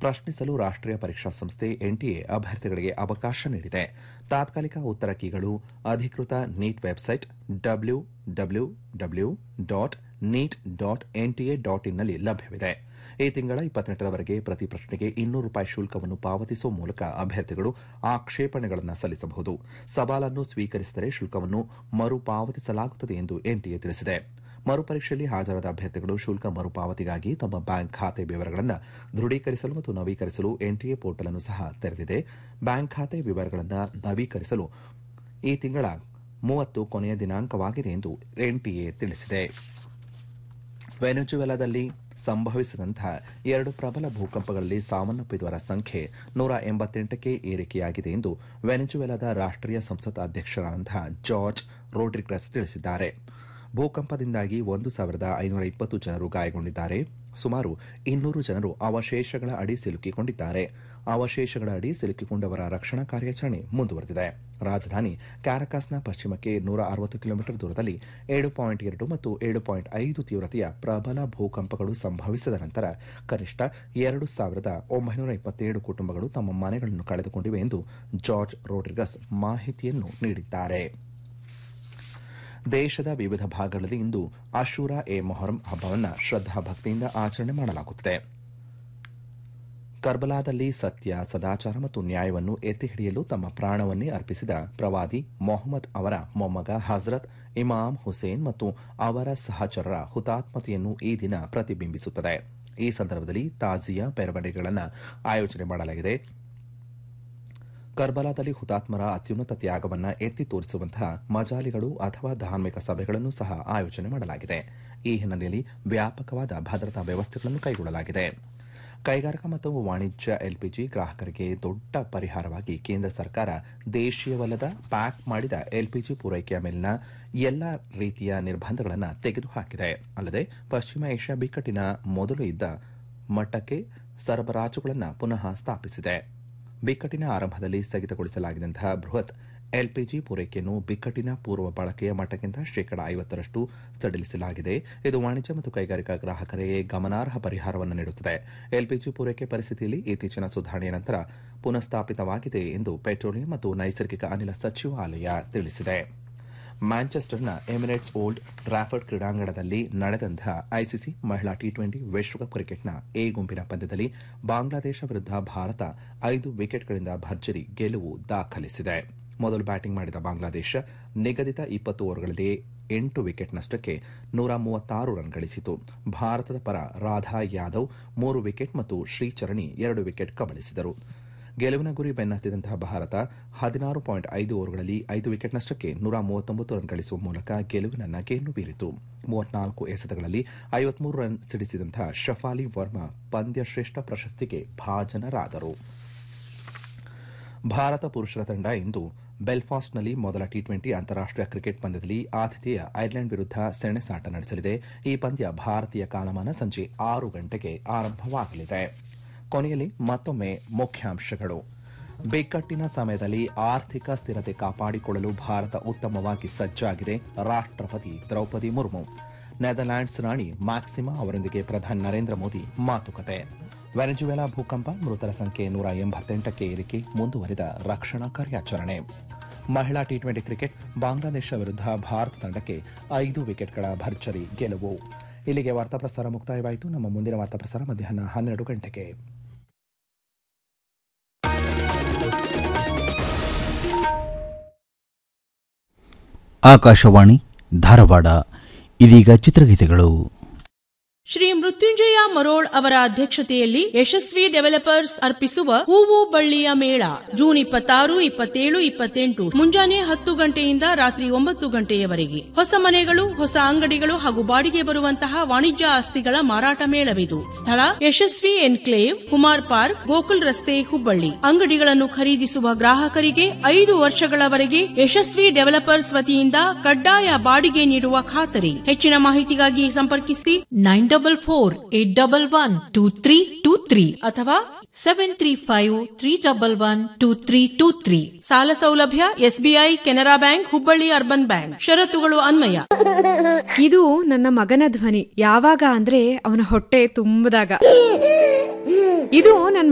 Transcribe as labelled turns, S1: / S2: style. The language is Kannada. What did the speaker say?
S1: ಪ್ರಶ್ನಿಸಲು ರಾಷ್ಟೀಯ ಪರೀಕ್ಷಾ ಸಂಸ್ಥೆ ಎನ್ಟಿಎ ಅಭ್ಯರ್ಥಿಗಳಿಗೆ ಅವಕಾಶ ನೀಡಿದೆ ತಾತ್ಕಾಲಿಕ ಉತ್ತರ ಕೀಗಳು ಅಧಿಕೃತ NEET website W W W dot NEET dot NTA dot ಇನ್ನಲ್ಲಿ ಲಭ್ಯವಿದೆ ಈ ತಿಂಗಳ ಇಪ್ಪತ್ತೆಂಟರವರೆಗೆ ಪ್ರತಿ ಪ್ರಶ್ನೆಗೆ ಇನ್ನೂರು ರೂಪಾಯಿ ಶುಲ್ಕವನ್ನು ಪಾವತಿಸುವ ಮೂಲಕ ಅಭ್ಯರ್ಥಿಗಳು ಆಕ್ಷೇಪಣೆಗಳನ್ನು ಸಲ್ಲಿಸಬಹುದು ಸವಾಲನ್ನು ಸ್ವೀಕರಿಸಿದರೆ ಶುಲ್ಕವನ್ನು ಮರುಪಾವತಿಸಲಾಗುತ್ತದೆ ಎಂದು ಎನ್ಟಿಎ ತಿಳಿಸಿದೆ ಮರುಪರೀಕ್ಷೆಯಲ್ಲಿ ಹಾಜರಾದ ಅಭ್ಯರ್ಥಿಗಳು ಶುಲ್ಕ ಮರುಪಾವತಿಗಾಗಿ ತಮ್ಮ ಬ್ಯಾಂಕ್ ಖಾತೆ ವಿವರಗಳನ್ನು ದೃಢೀಕರಿಸಲು ಮತ್ತು ನವೀಕರಿಸಲು ಎನ್ಟಿಎ ಪೋರ್ಟಲ್ ಅನ್ನು ಸಹ ತೆರೆದಿದೆ ಬ್ಯಾಂಕ್ ಖಾತೆ ವಿವರಗಳನ್ನು ನವೀಕರಿಸಲು ಈ ತಿಂಗಳ ಮೂವತ್ತು ಕೊನೆಯ ದಿನಾಂಕವಾಗಿದೆ ಎಂದು ಎನ್ಟಿಎ ತಿಳಿಸಿದೆ ವೆನೆಜುವೆಲಾದಲ್ಲಿ ಸಂಭವಿಸಿದಂತಹ ಎರಡು ಪ್ರಬಲ ಭೂಕಂಪಗಳಲ್ಲಿ ಸಾವನ್ನಪ್ಪಿದವರ ಸಂಖ್ಯೆ ನೂರ ಎಂಬತ್ತೆಂಟಕ್ಕೆ ಏರಿಕೆಯಾಗಿದೆ ಎಂದು ವೆನೆಜುವೆಲಾದ ರಾಷ್ಟೀಯ ಸಂಸತ್ ಅಧ್ಯಕ್ಷರಾದಂತಹ ಜಾರ್ಜ್ ರೋಡ್ರಿಗಸ್ ತಿಳಿಸಿದ್ದಾರೆ ಭೂಕಂಪದಿಂದಾಗಿ ಒಂದು ಸಾವಿರದ ಐನೂರ ಇಪ್ಪತ್ತು ಜನರು ಗಾಯಗೊಂಡಿದ್ದಾರೆ ಸುಮಾರು ಇನ್ನೂರು ಜನರು ಅವಶೇಷಗಳ ಅಡಿ ಸಿಲುಕಿಕೊಂಡಿದ್ದಾರೆ ಅವಶೇಷಗಳ ಅಡಿ ಸಿಲುಕಿಕೊಂಡವರ ರಕ್ಷಣಾ ಕಾರ್ಯಾಚರಣೆ ಮುಂದುವರೆದಿದೆ ರಾಜಧಾನಿ ಕ್ಯಾರಕಾಸ್ನ ಪಶ್ಚಿಮಕ್ಕೆ ನೂರ ಅರವತ್ತು ಕಿಲೋಮೀಟರ್ ದೂರದಲ್ಲಿ ಏಳು ಪಾಯಿಂಟ್ ಎರಡು ಮತ್ತು ಏಳು ಪಾಯಿಂಟ್ ಐದು ತೀವ್ರತೆಯ ಪ್ರಬಲ ಭೂಕಂಪಗಳು ಸಂಭವಿಸಿದ ನಂತರ ಕನಿಷ್ಠ ಎರಡು ಸಾವಿರದ ಒಂಬೈನೂರ ಇಪ್ಪತ್ತೇಳು ಕುಟುಂಬಗಳು ತಮ್ಮ ಮನೆಗಳನ್ನು ಕಳೆದುಕೊಂಡಿವೆ ಎಂದು ಜಾರ್ಜ್ ರೋಡ್ರಿಗಸ್ ಮಾಹಿತಿಯನ್ನು ನೀಡಿದ್ದಾರೆ ದೇಶದ ವಿವಿಧ ಭಾಗಗಳಲ್ಲಿ ಇಂದು ಅಶೂರಾ ಎ ಮೊಹರಂ ಹಬ್ಬವನ್ನು ಶ್ರದ್ದಾ ಭಕ್ತಿಯಿಂದ ಆಚರಣೆ ಮಾಡಲಾಗುತ್ತಿದೆ ಕರ್ಬಲಾದಲ್ಲಿ ಸತ್ಯ ಸದಾಚಾರ ಮತ್ತು ನ್ಯಾಯವನ್ನು ಎತ್ತಿ ಹಿಡಿಯಲು ತಮ್ಮ ಪ್ರಾಣವನ್ನೇ ಅರ್ಪಿಸಿದ ಪ್ರವಾದಿ ಮೊಹಮ್ಮದ್ ಅವರ ಮೊಮ್ಮಗ ಹಜರತ್ ಇಮಾಮ್ ಹುಸೇನ್ ಮತ್ತು ಅವರ ಸಹಚರರ ಹುತಾತ್ಮತೆಯನ್ನು ಈ ದಿನ ಪ್ರತಿಬಿಂಬಿಸುತ್ತದೆ ಈ ಸಂದರ್ಭದಲ್ಲಿ ತಾಜಿಯಾ ಮೆರವಣಿಗೆಗಳನ್ನು ಆಯೋಜನೆ ಮಾಡಲಾಗಿದೆ ಕರ್ಬಲಾದಲ್ಲಿ ಹುತಾತ್ಮರ ಅತ್ಯುನ್ನತ ತ್ಯಾಗವನ್ನು ಎತ್ತಿ ತೋರಿಸುವಂತಹ ಮಜಾಲಿಗಳು ಅಥವಾ ಧಾರ್ಮಿಕ ಸಭೆಗಳನ್ನು ಸಹ ಆಯೋಜನೆ ಮಾಡಲಾಗಿದೆ ಈ ಹಿನ್ನೆಲೆಯಲ್ಲಿ ವ್ಯಾಪಕವಾದ ಭದ್ರತಾ ವ್ಯವಸ್ಥೆಗಳನ್ನು ಕೈಗೊಳ್ಳಲಾಗಿದೆ ಕೈಗಾರಿಕಾ ಮತ್ತು ವಾಣಿಜ್ಯ ಎಲ್ಪಿಜಿ ಗ್ರಾಹಕರಿಗೆ ದೊಡ್ಡ ಪರಿಹಾರವಾಗಿ ಕೇಂದ್ರ ಸರ್ಕಾರ ದೇಶೀಯವಲ್ಲದ ಪ್ಯಾಕ್ ಮಾಡಿದ ಎಲ್ಪಿಜಿ ಪೂರೈಕೆಯ ಮೇಲಿನ ಎಲ್ಲ ರೀತಿಯ ನಿರ್ಬಂಧಗಳನ್ನು ತೆಗೆದುಹಾಕಿದೆ ಅಲ್ಲದೆ ಪಶ್ಚಿಮ ಏಷ್ಯಾ ಬಿಕ್ಕಟ್ಟಿನ ಮೊದಲು ಇದ್ದ ಮಟ್ಟಕ್ಕೆ ಸರಬರಾಜುಗಳನ್ನು ಪುನಃ ಸ್ಥಾಪಿಸಿದೆ ಬಿಕ್ಕಟ್ಟಿನ ಆರಂಭದಲ್ಲಿ ಸ್ಥಗಿತಗೊಳಿಸಲಾಗಿದ್ದಂತಹ ಬೃಹತ್ ಎಲ್ಪಿಜಿ ಪೂರೈಕೆಯನ್ನು ಬಿಕ್ಕಟ್ಟಿನ ಪೂರ್ವ ಬಳಕೆಯ ಮಟ್ಟಕ್ಕಿಂತ ಶೇಕಡಾ ಐವತ್ತರಷ್ಟು ಸಡಿಲಿಸಲಾಗಿದೆ ಇದು ವಾಣಿಜ್ಯ ಮತ್ತು ಕೈಗಾರಿಕಾ ಗ್ರಾಹಕರಿಗೆ ಗಮನಾರ್ಹ ಪರಿಹಾರವನ್ನು ನೀಡುತ್ತದೆ ಎಲ್ಪಿಜಿ ಪೂರೈಕೆ ಪರಿಸ್ಥಿತಿಯಲ್ಲಿ ಇತ್ತೀಚಿನ ಸುಧಾರಣೆಯ ನಂತರ ಪುನಃಸ್ಥಾಪಿತವಾಗಿದೆ ಎಂದು ಪೆಟ್ರೋಲಿಯಂ ಮತ್ತು ನೈಸರ್ಗಿಕ ಅನಿಲ ಸಚಿವಾಲಯ ತಿಳಿಸಿದೆ ಮ್ಯಾಂಚೆಸ್ಟರ್ನ ಎಮಿರೇಟ್ಸ್ ಓಲ್ಡ್ ಟ್ರಾಫರ್ಡ್ ಕ್ರೀಡಾಂಗಣದಲ್ಲಿ ನಡೆದಂತಹ ಐಸಿಸಿ ಮಹಿಳಾ ಟಿ ಟ್ವೆಂಟಿ ವಿಶ್ವಕಪ್ ಕ್ರಿಕೆಟ್ನ ಎ ಗುಂಪಿನ ಪಂದ್ಯದಲ್ಲಿ ಬಾಂಗ್ಲಾದೇಶ ವಿರುದ್ಧ ಭಾರತ ಐದು ವಿಕೆಟ್ಗಳಿಂದ ಭರ್ಜರಿ ಗೆಲುವು ದಾಖಲಿಸಿದೆ ಮೊದಲು ಬ್ಯಾಟಿಂಗ್ ಮಾಡಿದ ಬಾಂಗ್ಲಾದೇಶ ನಿಗದಿತ ಇಪ್ಪತ್ತು ಓವರ್ಗಳಲ್ಲಿ ಎಂಟು ವಿಕೆಟ್ ನಷ್ಟಕ್ಕೆ ನೂರ ಮೂವತ್ತಾರು ರನ್ ಗಳಿಸಿತು ಭಾರತದ ಪರ ರಾಧಾ ಯಾದವ್ ಮೂರು ವಿಕೆಟ್ ಮತ್ತು ಶ್ರೀಚರಣಿ ಎರಡು ವಿಕೆಟ್ ಕಬಳಿಸಿದರು ಗೆಲುವಿನ ಗುರಿ ಬೆನ್ನತ್ತಿದಂತಹ ಭಾರತ ಹದಿನಾರು ಪಾಯಿಂಟ್ ಐದು ಓವರ್ಗಳಲ್ಲಿ ಐದು ವಿಕೆಟ್ ನಷ್ಟಕ್ಕೆ ನೂರ ಮೂವತ್ತೊಂಬತ್ತು ರನ್ ಗಳಿಸುವ ಮೂಲಕ ಗೆಲುವಿನ ನಗೆಯನ್ನು ಬೀರಿತು ಮೂವತ್ನಾಲ್ಕು ಎಸೆತಗಳಲ್ಲಿ ಐವತ್ಮೂರು ರನ್ ಸಿಡಿಸಿದಂತಹ ಶಫಾಲಿ ವರ್ಮಾ ಪಂದ್ಯಶ್ರೇಷ್ಠ ಪ್ರಶಸ್ತಿಗೆ ಭಾಜನರಾದರು ಭಾರತ ಪುರುಷರ ತಂಡ ಇಂದು ಬೆಲ್ಫಾಸ್ಟ್ನಲ್ಲಿ ಮೊದಲ ಟಿ ಟ್ವೆಂಟಿ ಅಂತಾರಾಷ್ಟೀಯ ಕ್ರಿಕೆಟ್ ಪಂದ್ಯದಲ್ಲಿ ಆತಿಥೇಯ ಐರ್ಲೆಂಡ್ ವಿರುದ್ಧ ಸೆಣಸಾಟ ನಡೆಸಲಿದೆ ಈ ಪಂದ್ಯ ಭಾರತೀಯ ಕಾಲಮಾನ ಸಂಜೆ ಆರು ಗಂಟೆಗೆ ಆರಂಭವಾಗಲಿದೆ ಕೊನೆಯಲ್ಲಿ ಮತ್ತೊಮ್ಮೆ ಮುಖ್ಯಾಂಶಗಳು ಬಿಕ್ಕಟ್ಟಿನ ಸಮಯದಲ್ಲಿ ಆರ್ಥಿಕ ಸ್ಥಿರತೆ ಕಾಪಾಡಿಕೊಳ್ಳಲು ಭಾರತ ಉತ್ತಮವಾಗಿ ಸಜ್ಜಾಗಿದೆ ರಾಷ್ಟ್ರಪತಿ ದ್ರೌಪದಿ ಮುರ್ಮು ನೆದರ್ಲ್ಯಾಂಡ್ಸ್ ರಾಣಿ ಮ್ಯಾಕ್ಸಿಮಾ ಅವರೊಂದಿಗೆ ಪ್ರಧಾನಿ ನರೇಂದ್ರ ಮೋದಿ ಮಾತುಕತೆ ವೆನೆಜುವೆಲಾ ಭೂಕಂಪ ಮೃತರ ಸಂಖ್ಯೆ ನೂರ ಎಂಬತ್ತೆಂಟಕ್ಕೆ ಏರಿಕೆ ಮುಂದುವರಿದ ರಕ್ಷಣಾ ಕಾರ್ಯಾಚರಣೆ ಮಹಿಳಾ ಟಿ ಟ್ವೆಂಟಿ ಕ್ರಿಕೆಟ್ ಬಾಂಗ್ಲಾದೇಶ ವಿರುದ್ಧ ಭಾರತ ತಂಡಕ್ಕೆ ಐದು ವಿಕೆಟ್ಗಳ ಭರ್ಜರಿ ಗೆಲುವು ಇಲ್ಲಿಗೆ ವಾರ್ತಾ ಪ್ರಸಾರ ಮುಕ್ತಾಯವಾಯಿತು ನಮ್ಮ ಮುಂದಿನ ವಾರ್ತಾ ಪ್ರಸಾರ ಮಧ್ಯಾಹ್ನ ಹನ್ನೆರಡು ಗಂಟೆಗೆ
S2: ಆಕಾಶವಾಣಿ ಧಾರವಾಡ ಇದೀಗ ಚಿತ್ರಗೀತೆಗಳು
S3: ಶ್ರೀ ಮೃತ್ಯುಂಜಯ ಮರೋಳ್ ಅವರ ಅಧ್ಯಕ್ಷತೆಯಲ್ಲಿ ಯಶಸ್ವಿ ಡೆವಲಪರ್ಸ್ ಅರ್ಪಿಸುವ ಹೂವು ಬಳ್ಳಿಯ ಮೇಳ ಜೂನ್ ಇಪ್ಪತ್ತಾರು ಇಪ್ಪತ್ತೇಳು ಇಪ್ಪತ್ತೆಂಟು ಮುಂಜಾನೆ ಹತ್ತು ಗಂಟೆಯಿಂದ ರಾತ್ರಿ ಒಂಬತ್ತು ಗಂಟೆಯವರೆಗೆ ಹೊಸ ಮನೆಗಳು ಹೊಸ ಅಂಗಡಿಗಳು ಹಾಗೂ ಬಾಡಿಗೆ ಬರುವಂತಹ ವಾಣಿಜ್ಯ ಆಸ್ತಿಗಳ ಮಾರಾಟ ಮೇಳವಿದು ಸ್ಥಳ ಯಶಸ್ವಿ ಎನ್ಕ್ಲೇವ್ ಕುಮಾರ್ ಪಾರ್ಕ್ ಗೋಕುಲ್ ರಸ್ತೆ ಹುಬ್ಬಳ್ಳಿ ಅಂಗಡಿಗಳನ್ನು ಖರೀದಿಸುವ ಗ್ರಾಹಕರಿಗೆ ಐದು ವರ್ಷಗಳವರೆಗೆ ಯಶಸ್ವಿ ಡೆವಲಪರ್ಸ್ ವತಿಯಿಂದ ಕಡ್ಡಾಯ ಬಾಡಿಗೆ ನೀಡುವ ಖಾತರಿ ಹೆಚ್ಚಿನ ಮಾಹಿತಿಗಾಗಿ ಸಂಪರ್ಕಿಸಿ
S4: nine double four eight double one two three two three
S3: ಅಥವಾ
S4: seven three five three double one two three two three
S3: ಸಾಲ ಸೌಲಭ್ಯ SBI Canara bank Hubballi urban bank ಷರತ್ತುಗಳು ಅನ್ವಯ
S5: ಇದು ನನ್ನ ಮಗನ ಧ್ವನಿ ಯಾವಾಗ ಅಂದ್ರೆ ಅವನ ಹೊಟ್ಟೆ ತುಂಬದಾಗ ಇದು ನನ್ನ